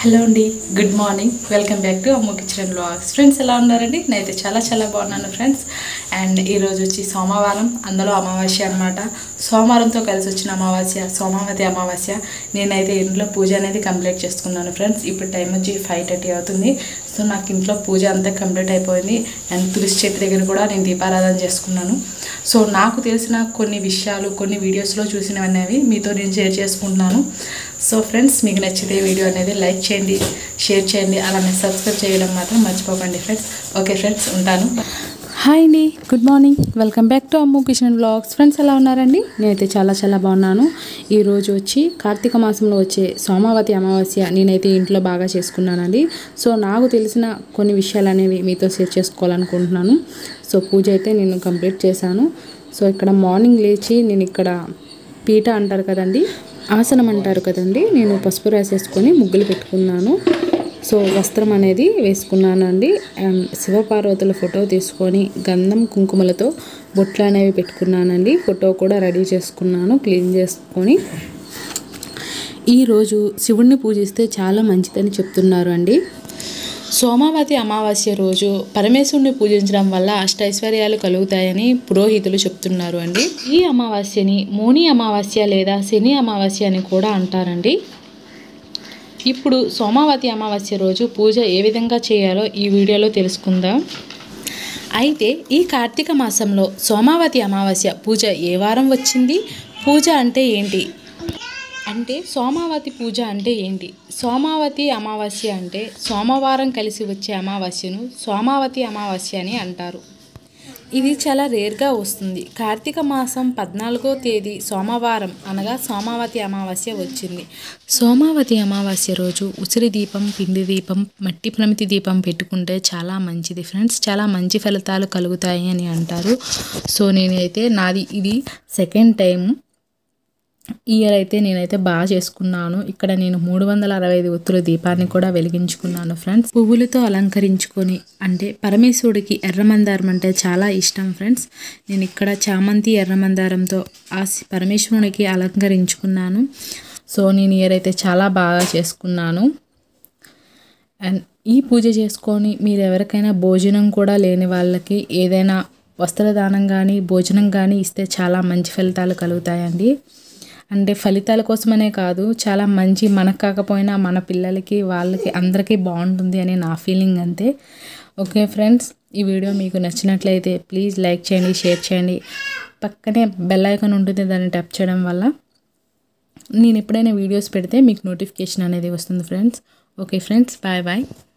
hello అండి good morning welcome back to Amma kitchen vlogs friends ఎలా ఉన్నారండి నేనైతే చాలా చాలా బాగున్నాను ఫ్రెండ్స్ అండ్ ఈరోజు వచ్చి సోమవారం అందులో అమావాస్య అనమాట సోమవారంతో కలిసి వచ్చిన అమావాస్య సోమావతి అమావాస్య నేనైతే ఇంట్లో పూజ అనేది కంప్లీట్ చేసుకున్నాను ఫ్రెండ్స్ ఇప్పుడు టైం వచ్చి ఫైవ్ థర్టీ అవుతుంది సో నాకు ఇంట్లో పూజ అంతా కంప్లీట్ అయిపోయింది అండ్ తులసి చెట్టు దగ్గర కూడా నేను దీపారాధన చేసుకున్నాను సో నాకు తెలిసిన కొన్ని విషయాలు కొన్ని వీడియోస్లో చూసినవన్నీ మీతో నేను షేర్ చేసుకుంటున్నాను సో ఫ్రెండ్స్ మీకు నచ్చితే వీడియో అనేది లైక్ చేయండి షేర్ చేయండి అలానే సబ్స్క్రైబ్ చేయడం మాత్రం మర్చిపోకండి ఫ్రెండ్స్ ఓకే ఫ్రెండ్స్ ఉంటాను హాయ్ అండి good morning welcome back to Ammu kitchen vlogs friends ఎలా ఉన్నారండి నేనైతే చాలా చాలా బాగున్నాను ఈరోజు వచ్చి కార్తీక మాసంలో వచ్చే సోమావతి అమావాస్య నేనైతే ఇంట్లో బాగా చేసుకున్నానండి సో నాకు తెలిసిన కొన్ని విషయాలు అనేవి మీతో షేర్ చేసుకోవాలనుకుంటున్నాను సో పూజ అయితే నేను కంప్లీట్ చేశాను సో ఇక్కడ మార్నింగ్ లేచి నేను ఇక్కడ పీట అంటారు కదండి ఆసనం అంటారు కదండి నేను పసుపు రాసేసుకొని ముగ్గులు పెట్టుకున్నాను సో వస్త్రం అనేది వేసుకున్నాను అండి అండ్ శివపార్వతుల ఫోటో తీసుకొని గంధం కుంకుమలతో బొట్లు అనేవి పెట్టుకున్నానండి ఫోటో కూడా రెడీ చేసుకున్నాను క్లీన్ చేసుకొని ఈరోజు శివుణ్ణి పూజిస్తే చాలా మంచిదని చెప్తున్నారు అండి సోమావతి అమావాస్య రోజు పరమేశ్వరుని పూజించడం వల్ల అష్టైశ్వర్యాలు కలుగుతాయని పురోహితులు చెప్తున్నారు అండి ఈ అమావాస్యని మోని అమావాస్య లేదా శని అమావాస్య అని కూడా అంటారండి ఇప్పుడు సోమావతి అమావాస్య రోజు పూజ ఏ విధంగా చేయాలో ఈ వీడియోలో తెలుసుకుందాం అయితే ఈ కార్తీక మాసంలో సోమావతి అమావాస్య పూజ ఏ వారం వచ్చింది పూజ అంటే ఏంటి అంటే సోమావతి పూజ అంటే ఏంటి సోమావతి అమావాస్య అంటే సోమవారం కలిసి వచ్చే అమావాస్యను సోమావతి అమావాస్య అని అంటారు ఇది చాలా రేర్గా వస్తుంది కార్తీక మాసం పద్నాలుగో తేదీ సోమవారం అనగా సోమావతి అమావాస్య వచ్చింది సోమావతి అమావాస్య రోజు ఉసిరి దీపం పిండి దీపం మట్టి ప్రమితి దీపం పెట్టుకుంటే చాలా మంచిది ఫ్రెండ్స్ చాలా మంచి ఫలితాలు కలుగుతాయి అని అంటారు సో నేనైతే నాది ఇది సెకండ్ టైం ఇయర్ అయితే నేనైతే బాగా చేసుకున్నాను ఇక్కడ నేను మూడు వందల అరవై ఐదు ఒత్తుల దీపాన్ని కూడా వెలిగించుకున్నాను ఫ్రెండ్స్ పువ్వులతో అలంకరించుకొని అంటే పరమేశ్వరుడికి ఎర్రమందారం అంటే చాలా ఇష్టం ఫ్రెండ్స్ నేను ఇక్కడ చామంతి ఎర్రమందారంతో ఆ శి- పరమేశ్వరునికి అలంకరించుకున్నాను సో నేను ఇయర్ అయితే చాలా బాగా చేసుకున్నాను అండ్ ఈ పూజ చేసుకొని మీరు ఎవరికైనా భోజనం కూడా లేని వాళ్ళకి ఏదైనా వస్త్రదానం కానీ భోజనం కానీ ఇస్తే చాలా మంచి ఫలితాలు కలుగుతాయండి అంటే ఫలితాల కోసమనే కాదు చాలా మంచి మనకు కాకపోయినా మన పిల్లలకి వాళ్ళకి అందరికీ బాగుంటుంది అని నా ఫీలింగ్ అంతే ఓకే ఫ్రెండ్స్ ఈ వీడియో మీకు నచ్చినట్లయితే ప్లీజ్ లైక్ చేయండి షేర్ చేయండి పక్కనే బెల్ ఐకాన్ ఉంటుంది దాన్ని టచ్ చేయడం వల్ల నేను ఎప్పుడైనా వీడియోస్ పెడితే మీకు నోటిఫికేషన్ అనేది వస్తుంది friends okay friends bye bye